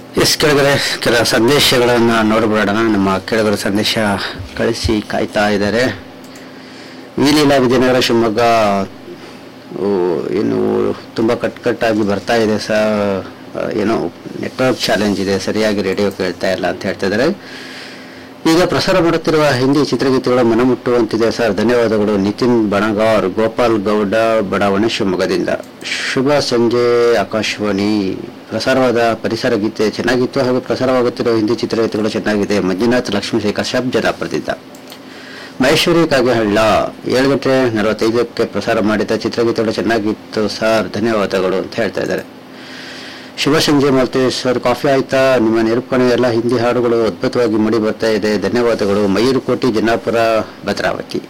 S ಕೆಳಗಡೆ ಕೆಲ ಸಂದೇಶಗಳನ್ನು ನೋಡ್ಬಿಡೋಣ ನಮ್ಮ ಕೆಳಗಡೆ ಸಂದೇಶ ಕಳಿಸಿ ಕಾಯ್ತಾ ಇದ್ದಾರೆ ವಿಲೀಲಾ ವಿಜಯನಗರ ಶಿವಮೊಗ್ಗ ಓ, ಏನು ತುಂಬ ಕಟ್ ಕಟ್ಟಾಗಿ ಬರ್ತಾ ಇದೆ ಸ ಏನೋ ನೆಟ್ವರ್ಕ್ ಚಾಲೆಂಜ್ ಇದೆ ಸರಿಯಾಗಿ ರೇಡಿಯೋ ಕೇಳ್ತಾ ಇಲ್ಲ ಅಂತ ಹೇಳ್ತಾ ಇದ್ದಾರೆ ಈಗ ಪ್ರಸಾರ ಮಾಡುತ್ತಿರುವ ಹಿಂದಿ ಚಿತ್ರಗೀತೆಗಳ ಮನಮುಟ್ಟುವಂತಿದೆ ಸರ್ ಧನ್ಯವಾದಗಳು ನಿತಿನ್ ಬಣಗಾರ್ ಗೋಪಾಲ್ ಗೌಡ ಬಡಾವಣೆ ಶಿವಮೊಗ್ಗದಿಂದ ಶುಭ ಸಂಜೆ ಆಕಾಶವಾಣಿ ಪ್ರಸಾರವಾದ ಪರಿಸರ ಗೀತೆ ಚೆನ್ನಾಗಿತ್ತು ಹಾಗೂ ಪ್ರಸಾರವಾಗುತ್ತಿರುವ ಹಿಂದಿ ಚಿತ್ರಗೀತೆಗಳು ಚೆನ್ನಾಗಿದೆ ಮಂಜುನಾಥ್ ಲಕ್ಷ್ಮೀಶೇಖರ್ ಶಬ್ ಜನಪರದಿಂದ ಮಹೇಶ್ವರಿ ಕಾಗೆಹಳ್ಳ ಏಳು ಗಂಟೆ ನಲವತ್ತೈದಕ್ಕೆ ಪ್ರಸಾರ ಮಾಡಿದ ಚಿತ್ರಗೀತೆಗಳು ಚೆನ್ನಾಗಿತ್ತು ಸರ್ ಧನ್ಯವಾದಗಳು ಅಂತ ಹೇಳ್ತಾ ಇದ್ದಾರೆ ಶುಭ ಸಂಜೆ ಮಾಲ್ತೆ ಸರ್ ಕಾಫಿ ಆಯ್ತಾ ನಿಮ್ಮ ನಿರೂಪಣೆ ಎಲ್ಲ ಹಿಂದಿ ಹಾಡುಗಳು ಅದ್ಭುತವಾಗಿ ಮೂಡಿ ಬರ್ತಾ ಇದೆ ಧನ್ಯವಾದಗಳು ಮಯೂರುಕೋಟಿ Jannapura Bhadravati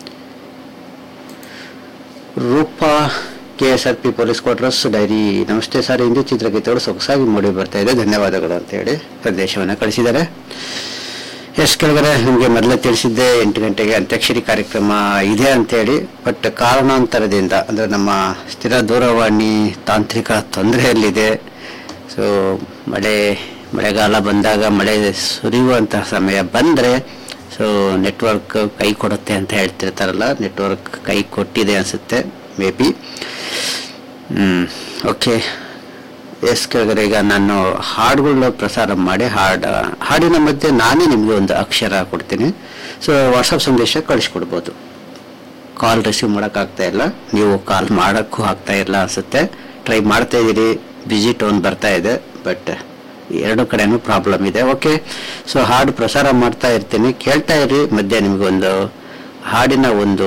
Roopa K S R P police quarters dairy ನಮಸ್ತೆ ಸರ್ ಹಿಂದಿ ಚಿತ್ರಗೀತೆಗಳು ಸೊಗಸಾಗಿ ಮೂಡಿ ಬರ್ತಾ ಇದೆ ಧನ್ಯವಾದಗಳು ಅಂತ ಹೇಳಿ ಸಂದೇಶವನ್ನು ಕಳಿಸಿದ್ದಾರೆ ಎಸ್ ಕೆಳಗಡೆ ನಿಮಗೆ ಮೊದಲೇ ತಿಳಿಸಿದ್ದೆ ಎಂಟು ಗಂಟೆಗೆ ಅಂತ್ಯಾಕ್ಷರಿ ಕಾರ್ಯಕ್ರಮ ಇದೆ ಅಂತೇಳಿ ಬಟ್ ಕಾರಣಾಂತರದಿಂದ ಅಂದರೆ ನಮ್ಮ ಸ್ಥಿರ ದೂರವಾಣಿ ತಾಂತ್ರಿಕ ತೊಂದರೆಯಲ್ಲಿದೆ ಸೊ ಮಳೆ ಮಳೆಗಾಲ ಬಂದಾಗ ಮಳೆ ಸುರಿಯುವಂತಹ ಸಮಯ ಬಂದರೆ ಸೊ ನೆಟ್ವರ್ಕ್ ಕೈ ಕೊಡುತ್ತೆ ಅಂತ ಹೇಳ್ತಿರ್ತಾರಲ್ಲ ನೆಟ್ವರ್ಕ್ ಕೈ ಕೊಟ್ಟಿದೆ ಅನಿಸುತ್ತೆ ಮೇ ಬಿ ಓಕೆ ಎಸ್ ಕೆಳಗಡೆ ಈಗ ನಾನು ಹಾಡುಗಳನ್ನ ಪ್ರಸಾರ ಮಾಡಿ ಹಾಡು ಹಾಡಿನ ಮಧ್ಯೆ ನಾನೇ ನಿಮಗೆ ಒಂದು ಅಕ್ಷರ ಕೊಡ್ತೀನಿ ಸೊ ವಾಟ್ಸಪ್ ಸಂದೇಶ ಕಳಿಸ್ಕೊಡ್ಬೋದು ಕಾಲ್ ರಿಸೀವ್ ಮಾಡೋಕ್ಕಾಗ್ತಾ ಇಲ್ಲ ನೀವು ಕಾಲ್ ಮಾಡೋಕ್ಕೂ ಆಗ್ತಾ ಇಲ್ಲ ಅನಿಸುತ್ತೆ ಟ್ರೈ ಮಾಡ್ತಾ ಇದ್ದೀರಿ ಬಿಜಿ ಟೋನ್ ಬರ್ತಾ ಇದೆ ಬಟ್ ಎರಡು ಕಡೆನೂ ಪ್ರಾಬ್ಲಮ್ ಇದೆ ಓಕೆ ಸೊ ಹಾಡು ಪ್ರಸಾರ ಮಾಡ್ತಾ ಇರ್ತೀನಿ ಕೇಳ್ತಾ ಇರಿ ಮಧ್ಯೆ ನಿಮಗೊಂದು ಹಾಡಿನ ಒಂದು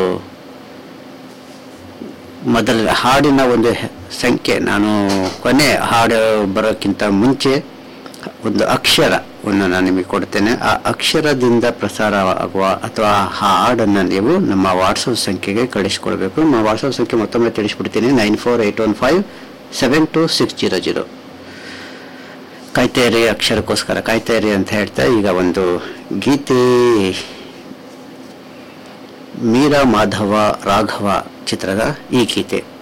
ಮೊದಲ ಹಾಡಿನ ಒಂದು ಹೆ- ಸಂಖ್ಯೆ ನಾನು ಕೊನೆ ಹಾಡು ಬರೋಕ್ಕಿಂತ ಮುಂಚೆ ಒಂದು ಅಕ್ಷರವನ್ನು ನಾನು ನಿಮಗೆ ಕೊಡ್ತೇನೆ ಆ ಅಕ್ಷರದಿಂದ ಪ್ರಸಾರ ಆಗುವ ಅಥವಾ ಆ ಹಾಡನ್ನು ನೀವು ನಮ್ಮ ವಾಟ್ಸಪ್ ಸಂಖ್ಯೆಗೆ ಕಳಿಸ್ಕೊಡ್ಬೇಕು ನಮ್ಮ ವಾಟ್ಸಪ್ ಸಂಖ್ಯೆ ಮತ್ತೊಮ್ಮೆ ತಿಳಿಸ್ಬಿಡ್ತೀನಿ nine four eight one five seven two six zero zero ಕಾಯ್ತಾ ಇರಿ ಅಕ್ಷರಕ್ಕೋಸ್ಕರ ಕಾಯ್ತಾ ಇರಿ ಅಂತ ಹೇಳ್ತಾ ಈಗ ಒಂದು ಗೀತೆ ಮೀರಾ ಮಾಧವ ರಾಘವ ಚಿತ್ರದ ಈ ಗೀತೆ